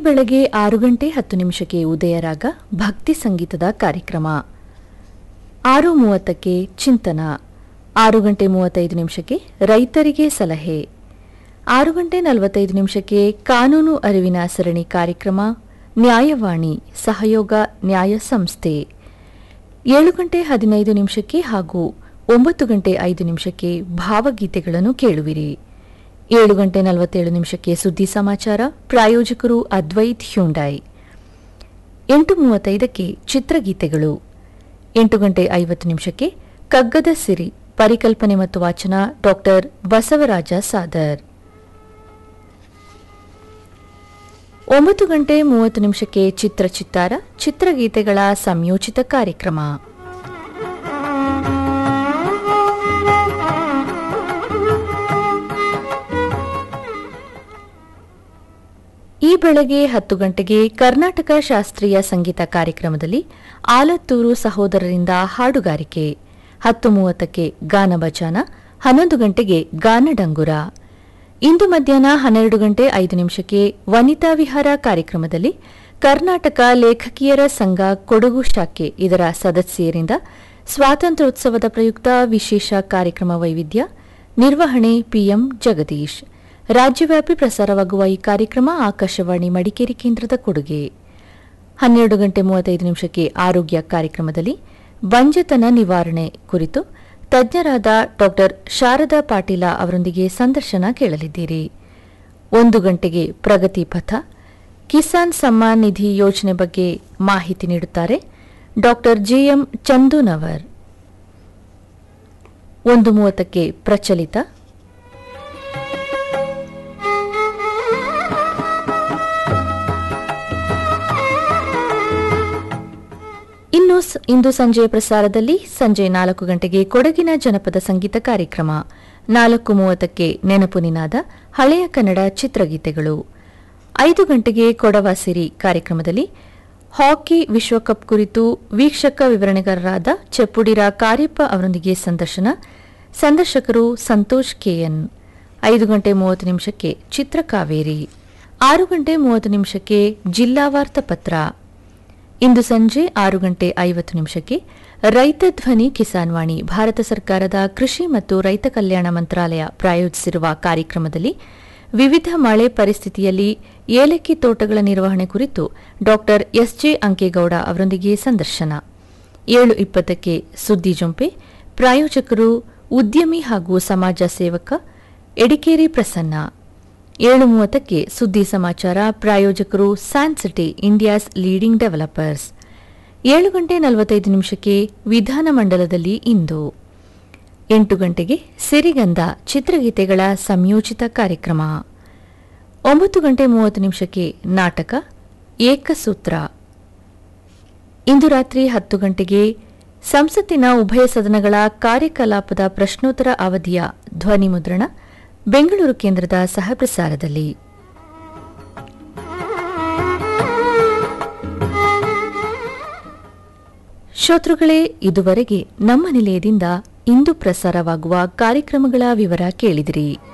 ಬೆಳಗ್ಗೆ ಆರು ಗಂಟೆ ಹತ್ತು ನಿಮಿಷಕ್ಕೆ ಉದಯರಾಗ ಭಕ್ತಿ ಸಂಗೀತದ ಕಾರ್ಯಕ್ರಮ ಆರು ಮೂವತ್ತಕ್ಕೆ ಚಿಂತನ ಆರು ಗಂಟೆ ಮೂವತ್ತೈದು ನಿಮಿಷಕ್ಕೆ ರೈತರಿಗೆ ಸಲಹೆ ಆರು ಗಂಟೆ ನಲವತ್ತೈದು ನಿಮಿಷಕ್ಕೆ ಕಾನೂನು ಅರಿವಿನ ಸರಣಿ ಕಾರ್ಯಕ್ರಮ ನ್ಯಾಯವಾಣಿ ಸಹಯೋಗ ನ್ಯಾಯ ಸಂಸ್ಥೆ ಏಳು ಗಂಟೆ ಹದಿನೈದು ನಿಮಿಷಕ್ಕೆ ಹಾಗೂ ಒಂಬತ್ತು ಗಂಟೆ ಐದು ನಿಮಿಷಕ್ಕೆ ಭಾವಗೀತೆಗಳನ್ನು ಕೇಳುವಿರಿ ಏಳು ಗಂಟೆ ನಲವತ್ತೇಳು ನಿಮಿಷಕ್ಕೆ ಸುದ್ದಿ ಸಮಾಚಾರ ಪ್ರಾಯೋಜಕರು ಅದ್ವೈತ್ ಹ್ಯುಂಡಾಯ್ ಎಂಟು ಮೂವತ್ತೈದಕ್ಕೆ ಚಿತ್ರಗೀತೆಗಳು ಎಂಟು ಗಂಟೆ ಐವತ್ತು ನಿಮಿಷಕ್ಕೆ ಕಗ್ಗದ ಸಿರಿ ಪರಿಕಲ್ಪನೆ ಮತ್ತು ವಾಚನ ಡಾಕ್ಟರ್ ಬಸವರಾಜ ಸಾದರ್ ಒಂಬತ್ತು ಗಂಟೆ ಮೂವತ್ತು ನಿಮಿಷಕ್ಕೆ ಚಿತ್ರ ಚಿತ್ತಾರ ಚಿತ್ರಗೀತೆಗಳ ಸಂಯೋಜಿತ ಕಾರ್ಯಕ್ರಮ ಈ ಬೆಳಗ್ಗೆ ಹತ್ತು ಗಂಟೆಗೆ ಕರ್ನಾಟಕ ಶಾಸ್ತ್ರೀಯ ಸಂಗೀತ ಕಾರ್ಯಕ್ರಮದಲ್ಲಿ ಆಲತ್ತೂರು ಸಹೋದರರಿಂದ ಹಾಡುಗಾರಿಕೆ ಹತ್ತು ಮೂವತ್ತಕ್ಕೆ ಗಾನ ಬಚಾನ ಹನ್ನೊಂದು ಗಂಟೆಗೆ ಗಾನ ಡಂಗುರ ಇಂದು ಮಧ್ಯಾಹ್ನ ಹನ್ನೆರಡು ಗಂಟೆ ಐದು ನಿಮಿಷಕ್ಕೆ ವನಿತಾ ವಿಹಾರ ಕಾರ್ಯಕ್ರಮದಲ್ಲಿ ಕರ್ನಾಟಕ ಲೇಖಕಿಯರ ಸಂಘ ಕೊಡಗು ಶಾಖೆ ಇದರ ಸದಸ್ಯರಿಂದ ಸ್ವಾತಂತ್ರ್ಯೋತ್ಸವದ ಪ್ರಯುಕ್ತ ವಿಶೇಷ ಕಾರ್ಯಕ್ರಮ ವೈವಿಧ್ಯ ನಿರ್ವಹಣೆ ಪಿಎಂ ಜಗದೀಶ್ ರಾಜ್ಯವ್ಯಾಪಿ ಪ್ರಸಾರವಾಗುವ ಈ ಕಾರ್ಯಕ್ರಮ ಆಕಾಶವಾಣಿ ಮಡಿಕೇರಿ ಕೇಂದ್ರದ ಕೊಡುಗೆ ಹನ್ನೆರಡು ಗಂಟೆ ಮೂವತ್ತೈದು ನಿಮಿಷಕ್ಕೆ ಆರೋಗ್ಯ ಕಾರ್ಯಕ್ರಮದಲ್ಲಿ ಬಂಜತನ ನಿವಾರಣೆ ಕುರಿತು ತಜ್ಞರಾದ ಡಾಕ್ಟರ್ ಶಾರದಾ ಪಾಟೀಲ ಅವರೊಂದಿಗೆ ಸಂದರ್ಶನ ಕೇಳಲಿದ್ದೀರಿ ಒಂದು ಗಂಟೆಗೆ ಪ್ರಗತಿ ಪಥ ಕಿಸಾನ್ ಸಮ್ಮಾನ್ ನಿಧಿ ಯೋಜನೆ ಬಗ್ಗೆ ಮಾಹಿತಿ ನೀಡುತ್ತಾರೆ ಡಾಕ್ಟರ್ ಜಿಎಂ ಚಂದೂನವರ್ ಒಂದು ಮೂವತ್ತಕ್ಕೆ ಪ್ರಚಲಿತ ಇನ್ನು ಸ- ಇಂದು ಸಂಜೆಯ ಪ್ರಸಾರದಲ್ಲಿ ಸಂಜೆ ನಾಲ್ಕು ಗಂಟೆಗೆ ಕೊಡಗಿನ ಜನಪದ ಸಂಗೀತ ಕಾರ್ಯಕ್ರಮ ನಾಲ್ಕು ಮೂವತ್ತಕ್ಕೆ ನೆನಪು ನಿನಾದ ಹಳೆಯ ಕನ್ನಡ ಚಿತ್ರಗೀತೆಗಳು ಐದು ಗಂಟೆಗೆ ಕೊಡವ ಸಿರಿ ಕಾರ್ಯಕ್ರಮದಲ್ಲಿ ಹಾಕಿ ವಿಶ್ವಕಪ್ ಕುರಿತು ವೀಕ್ಷಕ ವಿವರಣೆಗಾರರಾದ ಚೆಪ್ಪುಡಿರ ಕಾರ್ಯಪ್ಪ ಅವರೊಂದಿಗೆ ಸಂದರ್ಶನ ಸಂದರ್ಶಕರು ಸಂತೋಷ್ ಕೆಎನ್ ಐದು ಗಂಟೆ ಮೂವತ್ತು ನಿಮಿಷಕ್ಕೆ ಚಿತ್ರಕಾವೇರಿ ಆರು ಗಂಟೆ ಮೂವತ್ತು ನಿಮಿಷಕ್ಕೆ ಜಿಲ್ಲಾ ವಾರ್ತಾಪತ್ರ ಇಂದು ಸಂಜೆ ಆರು ಗಂಟೆ ಐವತ್ತು ನಿಮಿಷಕ್ಕೆ ರೈತ ಧ್ವನಿ ಕಿಸಾನ್ ವಾಣಿ ಭಾರತ ಸರ್ಕಾರದ ಕೃಷಿ ಮತ್ತು ರೈತ ಕಲ್ಯಾಣ ಮಂತ್ರಾಲಯ ಪ್ರಾಯೋಜಿಸಿರುವ ಕಾರ್ಯಕ್ರಮದಲ್ಲಿ ವಿವಿಧ ಮಳೆ ಪರಿಸ್ಥಿತಿಯಲ್ಲಿ ಏಲಕ್ಕಿ ತೋಟಗಳ ನಿರ್ವಹಣೆ ಕುರಿತು ಡಾಕ್ಟರ್ ಎಸ್ಜೆ ಅಂಕೇಗೌಡ ಅವರೊಂದಿಗೆ ಸಂದರ್ಶನ ಏಳು ಇಪ್ಪತ್ತಕ್ಕೆ ಸುದ್ದಿ ಜೊಂಪೆ ಪ್ರಾಯೋಜಕರು ಉದ್ಯಮಿ ಹಾಗೂ ಸಮಾಜ ಸೇವಕ ಎಡಿಕೇರಿ ಪ್ರಸನ್ನ ಏಳು ಮೂವತ್ತಕ್ಕೆ ಸುದ್ದಿ ಸಮಾಚಾರ ಪ್ರಾಯೋಜಕರು ಸ್ಯಾನ್ಸಿಟಿ ಇಂಡಿಯಾಸ್ ಲೀಡಿಂಗ್ ಡೆವಲಪರ್ಸ್ ಏಳು ಗಂಟೆ ನಲವತ್ತೈದು ನಿಮಿಷಕ್ಕೆ ವಿಧಾನಮಂಡಲದಲ್ಲಿ ಇಂದು ಎಂಟು ಗಂಟೆಗೆ ಸಿರಿಗಂಧ ಚಿತ್ರಗೀತೆಗಳ ಸಂಯೋಜಿತ ಕಾರ್ಯಕ್ರಮ ಒಂಬತ್ತು ಗಂಟೆ ಮೂವತ್ತು ನಿಮಿಷಕ್ಕೆ ನಾಟಕ ಏಕಸೂತ್ರ ಇಂದು ರಾತ್ರಿ ಹತ್ತು ಗಂಟೆಗೆ ಸಂಸತ್ತಿನ ಉಭಯ ಸದನಗಳ ಕಾರ್ಯಕಲಾಪದ ಪ್ರಶ್ನೋತ್ತರ ಅವಧಿಯ ಧ್ವನಿ ಮುದ್ರಣ ಬೆಂಗಳೂರು ಕೇಂದ್ರದ ಸಹಪ್ರಸಾರದಲ್ಲಿ ಶ್ರೋತೃಗಳೇ ಇದುವರೆಗೆ ನಮ್ಮ ನಿಲಯದಿಂದ ಇಂದು ಪ್ರಸಾರವಾಗುವ ಕಾರ್ಯಕ್ರಮಗಳ ವಿವರ ಕೇಳಿದಿರಿ